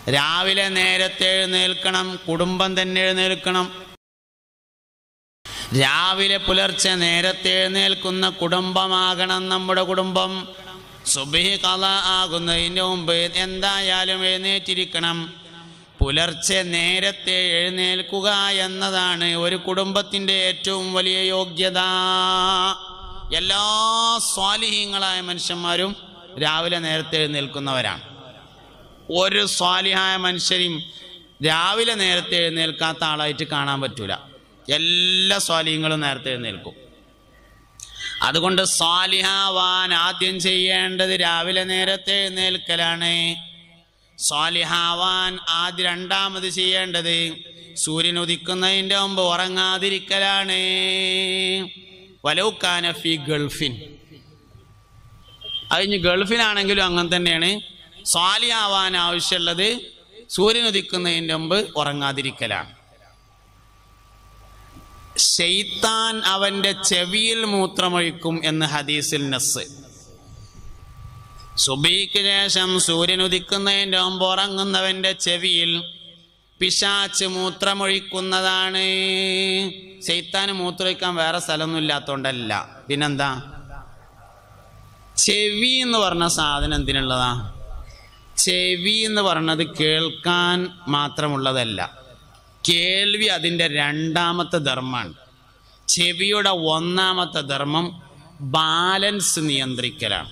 രാവിലെ നേരത്തെ എഴുന്നേൽക്കണം കുടുംബം തന്നെ എഴുന്നേൽക്കണം രാവിലെ പുലർച്ചെ നേരത്തെ എഴുന്നേൽക്കുന്ന കുടുംബമാകണം നമ്മുടെ കുടുംബം സുബഹി കല ആകുന്നതിന് മുമ്പ് എന്തായാലും എഴുന്നേറ്റിരിക്കണം പുലർച്ചെ നേരത്തെ എഴുന്നേൽക്കുക എന്നതാണ് ഒരു കുടുംബത്തിൻ്റെ ഏറ്റവും വലിയ യോഗ്യത എല്ലാ സ്വാലിഹീങ്ങളായ മനുഷ്യന്മാരും രാവിലെ നേരത്തെ എഴുന്നേൽക്കുന്നവരാണ് ഒരു സ്വാലിഹായ മനുഷ്യരും രാവിലെ നേരത്തെ എഴുന്നേൽക്കാത്ത ആളായിട്ട് കാണാൻ പറ്റൂല എല്ലാ സ്വാലിഹ്യങ്ങളും നേരത്തെ എഴുന്നേൽക്കും അതുകൊണ്ട് സ്വാലിഹാവാൻ ആദ്യം ചെയ്യേണ്ടത് രാവിലെ നേരത്തെ എഴുന്നേൽക്കലാണ് സ്വാലിഹാവാൻ ആദ്യ രണ്ടാമത് ചെയ്യേണ്ടത് സൂര്യൻ ഉദിക്കുന്നതിൻ്റെ മുമ്പ് ഉറങ്ങാതിരിക്കലാണ് വലൗക്കാന ഫി ഗൾഫിൻ അതിന് ഗൾഫിലാണെങ്കിലും അങ്ങനെ തന്നെയാണ് സ്വാലിയാവാൻ ആവശ്യമുള്ളത് സൂര്യൻ ഉദിക്കുന്നതിൻ്റെ മുമ്പ് ഉറങ്ങാതിരിക്കലാണ് ഷെയ്ത്താൻ അവന്റെ ചെവിയിൽ മൂത്രമൊഴിക്കും എന്ന് ഹദീസിൽ നസ് സുബീക്ക് ശേഷം സൂര്യൻ ഉദിക്കുന്നതിൻ്റെ മുമ്പ് ഉറങ്ങുന്നവന്റെ ചെവിയിൽ പിശാച്ച് മൂത്രമൊഴിക്കുന്നതാണ് ഷെയ്ത്താന് മൂത്രമൊഴിക്കാൻ വേറെ സ്ഥലമൊന്നും ഇല്ലാത്തോണ്ടല്ല പിന്നെന്താ ചെവി എന്ന് പറഞ്ഞ സാധനം എന്തിനുള്ളതാ ചെവി എന്ന് പറഞ്ഞത് കേൾക്കാൻ മാത്രമുള്ളതല്ല കേൾവി അതിൻ്റെ രണ്ടാമത്തെ ധർമ്മമാണ് ചെവിയുടെ ഒന്നാമത്തെ ധർമ്മം ബാലൻസ് നിയന്ത്രിക്കലാണ്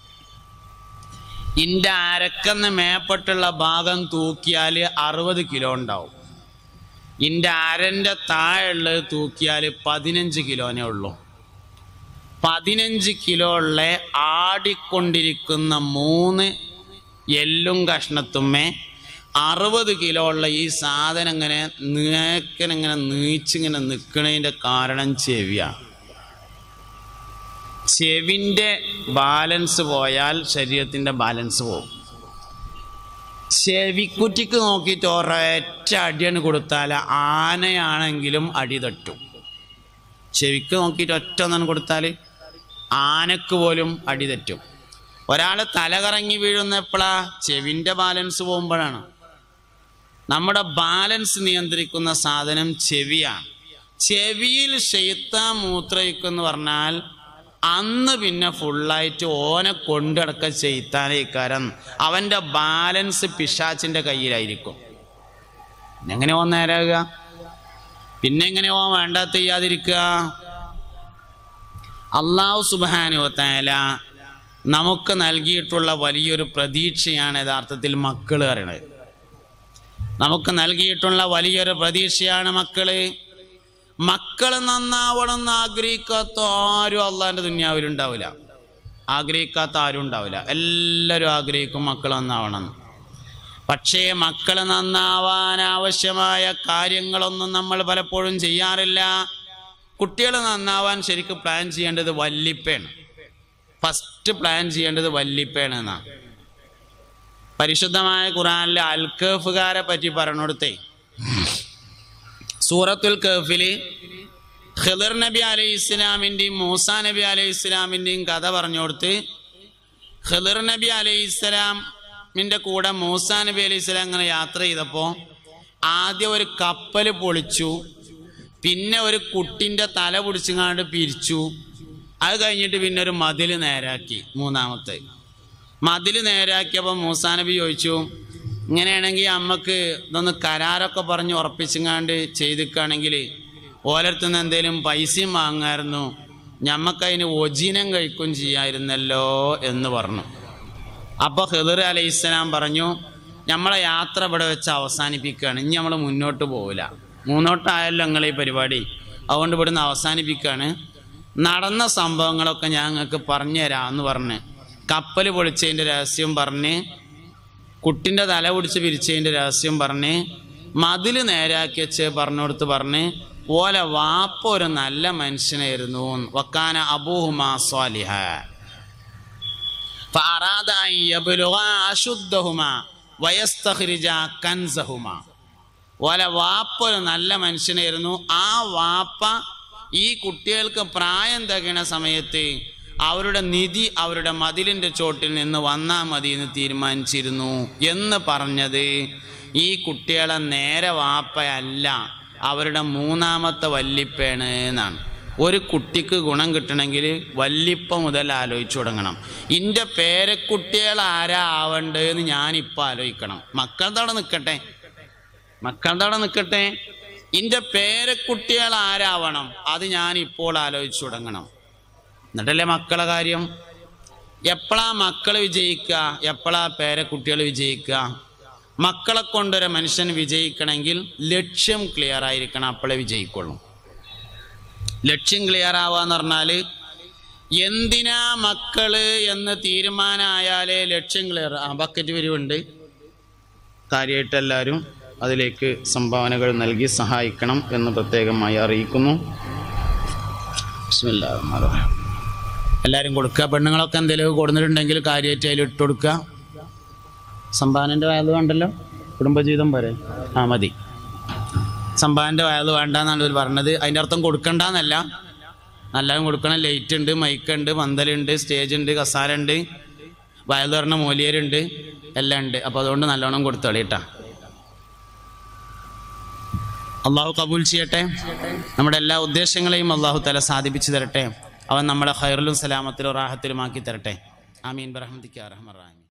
ഇൻ്റെ അരക്കെന്ന് മേപ്പെട്ടുള്ള ഭാഗം തൂക്കിയാൽ അറുപത് കിലോ ഉണ്ടാവും ഇൻ്റെ അരൻ്റെ താഴെയുള്ളത് തൂക്കിയാൽ പതിനഞ്ച് കിലോനേ ഉള്ളൂ പതിനഞ്ച് കിലോ ഉള്ള ആടിക്കൊണ്ടിരിക്കുന്ന മൂന്ന് എല്ലും കഷ്ണത്തുമ്മേ അറുപത് കിലോ ഉള്ള ഈ സാധനം ഇങ്ങനെ നേക്കനിങ്ങനെ നീച്ചിങ്ങനെ നിൽക്കണതിൻ്റെ കാരണം ചെവിയാണ് ചെവിൻ്റെ ബാലൻസ് പോയാൽ ശരീരത്തിൻ്റെ ബാലൻസ് പോകും ചെവിക്കുറ്റിക്ക് നോക്കിയിട്ട് ഒരൊറ്റ അടിയാണ് കൊടുത്താൽ ആനയാണെങ്കിലും അടി തട്ടും ചെവിക്ക് നോക്കിയിട്ട് ഒറ്റ ഒന്നും കൊടുത്താൽ ആനക്ക് പോലും അടി തെറ്റും ഒരാൾ തലകറങ്ങി വീഴുന്ന എപ്പോഴാ ചെവിൻ്റെ ബാലൻസ് പോകുമ്പോഴാണ് നമ്മുടെ ബാലൻസ് നിയന്ത്രിക്കുന്ന സാധനം ചെവിയാണ് ചെവിയിൽ ഷെയ്ത്താൻ മൂത്രയിക്കെന്ന് പറഞ്ഞാൽ അന്ന് പിന്നെ ഫുള്ളായിട്ട് ഓനെ കൊണ്ടടക്ക ചെയ്ത്താനേക്കാരം അവൻ്റെ ബാലൻസ് പിശാച്ചിൻ്റെ കയ്യിലായിരിക്കും എങ്ങനെ ഓൻ നേരാകുക പിന്നെ എങ്ങനെ ഓൻ വേണ്ടാത്ത ചെയ്യാതിരിക്കുക അള്ളാഹു സുബാനുവത്തായാല നമുക്ക് നൽകിയിട്ടുള്ള വലിയൊരു പ്രതീക്ഷയാണ് യഥാർത്ഥത്തിൽ മക്കൾ പറയണത് നമുക്ക് നൽകിയിട്ടുള്ള വലിയൊരു പ്രതീക്ഷയാണ് മക്കള് മക്കൾ നന്നാവണം എന്ന് ആഗ്രഹിക്കാത്ത ആരും അള്ളാഹിൻ്റെ ദുന്യാവിലുണ്ടാവില്ല ആഗ്രഹിക്കാത്ത ആരും ഉണ്ടാവില്ല എല്ലാവരും ആഗ്രഹിക്കും മക്കൾ നന്നാവണം എന്ന്. പക്ഷേ മക്കൾ നന്നാവാൻ ആവശ്യമായ കാര്യങ്ങളൊന്നും നമ്മൾ പലപ്പോഴും ചെയ്യാറില്ല കുട്ടികൾ നന്നാവാൻ ശരിക്കും പ്ലാൻ ചെയ്യേണ്ടത് വല്ലിപ്പയാണ് ഫസ്റ്റ് പ്ലാൻ ചെയ്യേണ്ടത് വല്ലിപ്പയാണ് എന്നാണ് പരിശുദ്ധമായ ഖുറാനിലെ അൽക്കഫുകാരെ പറ്റി പറഞ്ഞുകൊടുത്തേ സൂറത്തുൽ കഫിൽ ഖിദർ നബി അലൈഹി ഇസ്ലാമിൻ്റെയും മൂസ നബി അലൈഹി ഇസ്ലാമിൻ്റെയും കഥ പറഞ്ഞു കൊടുത്ത് ഖിദർ നബി അലൈഹി ഇസ്ലാമിൻ്റെ കൂടെ മൂസ നബി അലൈഹി ഇസ്ലാം ഇങ്ങനെ യാത്ര ചെയ്തപ്പോൾ ആദ്യം ഒരു കപ്പൽ പൊളിച്ചു പിന്നെ ഒരു കുട്ടിൻ്റെ തല പിടിച്ചുങ്ങാണ്ട് പിരിച്ചു അത് കഴിഞ്ഞിട്ട് പിന്നെ ഒരു മതിൽ നേരാക്കി മൂന്നാമത്തെ മതിൽ നേരാക്കിയപ്പോൾ മൂസാ നബി ചോദിച്ചു ഇങ്ങനെയാണെങ്കിൽ അമ്മക്ക് ഇതൊന്ന് കരാറൊക്കെ പറഞ്ഞ് ഉറപ്പിച്ചങ്ങാണ്ട് ചെയ്തിക്കുകയാണെങ്കിൽ ഓലത്തുനിന്ന് എന്തെങ്കിലും പൈസയും വാങ്ങായിരുന്നു ഞമ്മക്കതിന് ഒജീനം കഴിക്കും ചെയ്യായിരുന്നല്ലോ എന്ന് പറഞ്ഞു അപ്പോൾ ഹിദർ അലൈഹിസ്സലാം പറഞ്ഞു നമ്മളെ യാത്ര ഇവിടെ വെച്ച് അവസാനിപ്പിക്കുകയാണ് ഇനി നമ്മൾ മുന്നോട്ട് പോവില്ല മുന്നോട്ടായല്ലോ നിങ്ങൾ ഈ പരിപാടി അതുകൊണ്ട് ഇവിടുന്ന് അവസാനിപ്പിക്കുകയാണ് നടന്ന സംഭവങ്ങളൊക്കെ ഞാൻ നിങ്ങൾക്ക് പറഞ്ഞു തരാം എന്ന് പറഞ്ഞ് കപ്പൽ പൊളിച്ചതിൻ്റെ രഹസ്യം പറഞ്ഞ് കുട്ടിൻ്റെ തല പിടിച്ച് പിരിച്ചതിൻ്റെ രഹസ്യം പറഞ്ഞ് മതിൽ നേരാക്കി വെച്ച് പറഞ്ഞു കൊടുത്ത് പറഞ്ഞ് ഓലെ വാപ്പ ഒരു നല്ല മനുഷ്യനായിരുന്നു വക്കാന അബൂഹുമാ സ്വാലിഹ فأراد أن يبلغا أشدهما ويستخرجا كنزهما ഓലെ വാപ്പ ഒരു നല്ല മനുഷ്യനായിരുന്നു ആ വാപ്പ ഈ കുട്ടികൾക്ക് പ്രായം തികയണ സമയത്ത് അവരുടെ നിധി അവരുടെ മതിലിൻ്റെ ചോട്ടിൽ നിന്ന് വന്നാൽ മതി എന്ന് തീരുമാനിച്ചിരുന്നു എന്ന് പറഞ്ഞത് ഈ കുട്ടികളെ നേരെ വാപ്പയല്ല അവരുടെ മൂന്നാമത്തെ വല്ലിപ്പയാണ് എന്നാണ് ഒരു കുട്ടിക്ക് ഗുണം കിട്ടണമെങ്കിൽ വല്ലിപ്പ മുതൽ ആലോചിച്ചു തുടങ്ങണം ഇൻ്റെ പേരക്കുട്ടികൾ ആരാ ആവണ്ടേന്ന് ഞാനിപ്പോൾ ആലോചിക്കണം മക്കളുടെ അവിടെ നിൽക്കട്ടെ മക്കളുടെ അവിടെ നിൽക്കട്ടെ ഇൻ്റെ പേരക്കുട്ടികൾ ആരാവണം അത് ഞാൻ ഇപ്പോൾ ആലോചിച്ചു തുടങ്ങണം എന്നിട്ടല്ലേ മക്കളെ കാര്യം എപ്പോഴാ മക്കൾ വിജയിക്കുക എപ്പോഴാ പേരക്കുട്ടികൾ വിജയിക്കുക മക്കളെ കൊണ്ടൊരു മനുഷ്യൻ വിജയിക്കണമെങ്കിൽ ലക്ഷ്യം ക്ലിയർ ആയിരിക്കണം അപ്പോഴേ വിജയിക്കുള്ളൂ ലക്ഷ്യം ക്ലിയർ ആവുക എന്ന് പറഞ്ഞാൽ എന്തിനാ മക്കള് എന്ന് തീരുമാനമായാലേ ലക്ഷ്യം ക്ലിയർ ആ ബക്കറ്റ് പിരിവുണ്ട് കാര്യമായിട്ട് എല്ലാവരും അതിലേക്ക് സംഭാവനകൾ നൽകി സഹായിക്കണം എന്ന് പ്രത്യേകമായി അറിയിക്കുന്നു ബിസ്മില്ലാഹിർ റഹ്മാനിർ റഹീം. എല്ലാവരും കൊടുക്കുക പെണ്ണുങ്ങളൊക്കെ എന്തെങ്കിലും കൊടുത്തിട്ടുണ്ടെങ്കിൽ കാര്യമായിട്ട് അതിൽ ഇട്ട് കൊടുക്കുക സംഭാവനൻ്റെ വയത് വേണ്ടല്ലോ കുടുംബജീവിതം പോരെ ആ മതി സംഭാവനൻ്റെ വയത് വേണ്ട എന്നാണ് ഇവർ പറഞ്ഞത് അതിൻ്റെ അർത്ഥം കൊടുക്കണ്ടെന്നല്ല നല്ലതും കൊടുക്കണം ലൈറ്റ് ഉണ്ട് മൈക്ക് ഉണ്ട് പന്തലുണ്ട് സ്റ്റേജ് ഉണ്ട് കസാര ഉണ്ട് വയത് പറഞ്ഞ മൂലിയരുണ്ട് എല്ലാം ഉണ്ട് അപ്പോൾ അതുകൊണ്ട് നല്ലോണം കൊടുത്തോളി കേട്ടാ അള്ളാഹു കബൂൽ ചെയ്യട്ടെ നമ്മുടെ എല്ലാ ഉദ്ദേശങ്ങളെയും അള്ളാഹു തല സാധിപ്പിച്ചു തരട്ടെ അവൻ നമ്മളെ ഖൈറിലും സലാമത്തിലും റാഹത്തിലുമാക്കി തരട്ടെ ആമീൻ ബറഹമദിക്ക് റഹ്മറാമി